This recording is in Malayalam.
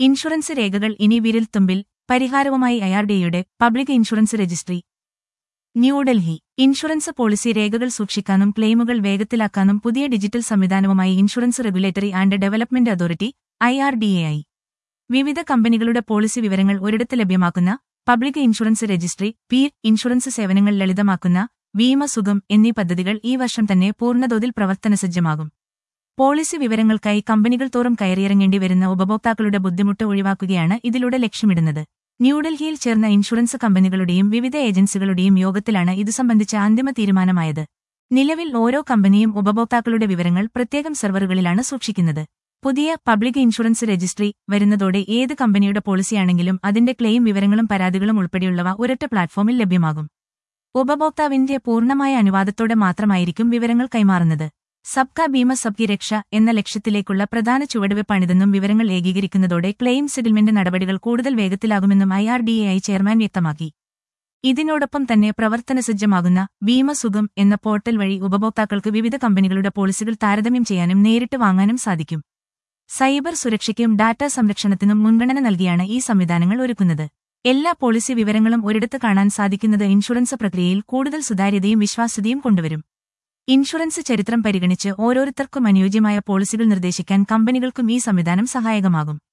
ഇൻഷുറൻസ് രേഖകൾ ഇനി വിരൽത്തുമ്പിൽ പരിഹാരവുമായി ഐആർഡിയുടെ public insurance registry New Delhi insurance policy രേഖകൾ സൂക്ഷിക്കാനും ക്ലെയിമുകൾ വേഗത്തിലാക്കാനും പുതിയ ഡിജിറ്റൽ സംവിധാനവുമായി insurance regulatory and development authority IRDAI വിവിധ കമ്പനികളുടെ പോളിസി വിവരങ്ങൾ ഒരിടത്ത് ലഭ്യമാക്കുന്ന പബ്ലിക് ഇൻഷുറൻസ് രജിസ്ട്രി പീർ ഇൻഷുറൻസ് സേവനങ്ങൾ ലളിതമാക്കുന്ന ഭീമ സുഖം എന്നീ പദ്ധതികൾ ഈ വർഷം തന്നെ പൂർണ്ണതോതിൽ പ്രവർത്തനസജ്ജമാകും പോളിസി വിവരങ്ങൾക്കായി കമ്പനികൾ തോറും കയറിയിറങ്ങേണ്ടി വരുന്ന ഉപഭോക്താക്കളുടെ ബുദ്ധിമുട്ട് ഒഴിവാക്കുകയാണ് ഇതിലൂടെ ലക്ഷ്യമിടുന്നത് ന്യൂഡൽഹിയിൽ ചേർന്ന ഇൻഷുറൻസ് കമ്പനികളുടെയും വിവിധ ഏജൻസികളുടെയും യോഗത്തിലാണ് ഇതു സംബന്ധിച്ച അന്തിമ തീരുമാനമായത് നിലവിൽ ഓരോ കമ്പനിയും ഉപഭോക്താക്കളുടെ വിവരങ്ങൾ പ്രത്യേകം സെർവറുകളിലാണ് സൂക്ഷിക്കുന്നത് പുതിയ പബ്ലിക് ഇൻഷുറൻസ് രജിസ്ട്രി വരുന്നതോടെ ഏത് കമ്പനിയുടെ പോളിസിയാണെങ്കിലും അതിന്റെ ക്ലെയിം വിവരങ്ങളും പരാതികളും ഉൾപ്പെടെയുള്ളവ ഒരൊറ്റ പ്ലാറ്റ്ഫോമിൽ ലഭ്യമാകും ഉപഭോക്താവിന്റെ പൂർണ്ണമായ അനുവാദത്തോടെ മാത്രമായിരിക്കും വിവരങ്ങൾ കൈമാറുന്നത് സബ്കാ ഭീമ സബ്കി രക്ഷ എന്ന ലക്ഷ്യത്തിലേക്കുള്ള പ്രധാന ചുവടുവെപ്പാണിതെന്നും വിവരങ്ങൾ ഏകീകരിക്കുന്നതോടെ ക്ലെയിം സെറ്റിൽമെന്റ് നടപടികൾ കൂടുതൽ വേഗത്തിലാകുമെന്നും ഐആർഡിഎഐ ചെയർമാൻ വ്യക്തമാക്കി ഇതിനോടൊപ്പം തന്നെ പ്രവർത്തനസജ്ജമാകുന്ന ഭീമസുഖം എന്ന പോർട്ടൽ വഴി ഉപഭോക്താക്കൾക്ക് വിവിധ കമ്പനികളുടെ പോളിസികൾ താരതമ്യം ചെയ്യാനും നേരിട്ട് വാങ്ങാനും സാധിക്കും സൈബർ സുരക്ഷയ്ക്കും ഡാറ്റ സംരക്ഷണത്തിനും മുൻഗണന നൽകിയാണ് ഈ സംവിധാനങ്ങൾ ഒരുക്കുന്നത് എല്ലാ പോളിസി വിവരങ്ങളും ഒരിടത്ത് കാണാൻ സാധിക്കുന്നത് ഇൻഷുറൻസ് പ്രക്രിയയിൽ കൂടുതൽ സുതാര്യതയും വിശ്വാസ്യതയും കൊണ്ടുവരും ഇൻഷുറൻസ് ചരിത്രം പരിഗണിച്ച് ഓരോരുത്തർക്കും അനുയോജ്യമായ പോളിസികൾ നിർദ്ദേശിക്കാൻ കമ്പനികൾക്കും ഈ സംവിധാനം സഹായകമാകും